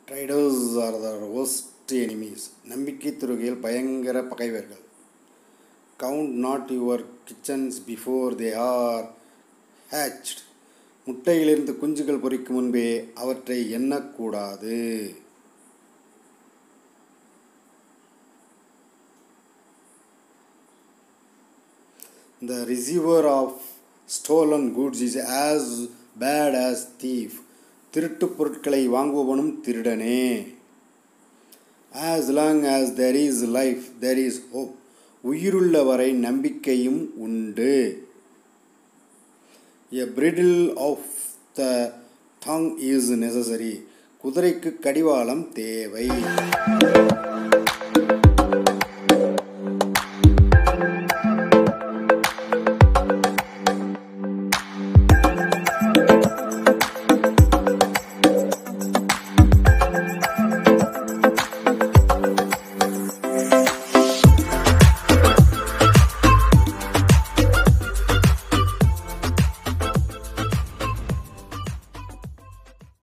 ட்ரைடர்ஸ் are the worst enemies நம்பிக்கை துரோகிகள் பயங்கர பகைவர்கள் count not your chickens before they are hatched முட்டையிலிருந்து குஞ்சுகள் பொரிக்கும் முன்பே அவற்றை எண்ணக்கூடாது The receiver of stolen goods is as bad as thief. திருட்டுப் பொருட்களை வாங்குபவனும் திருடனே as long as there is life there is hope உயிருள்ள வரை நம்பிக்கையும் உண்டு a bridle of the tongue is necessary குதிரைக்கு கடிவாளம் தேவை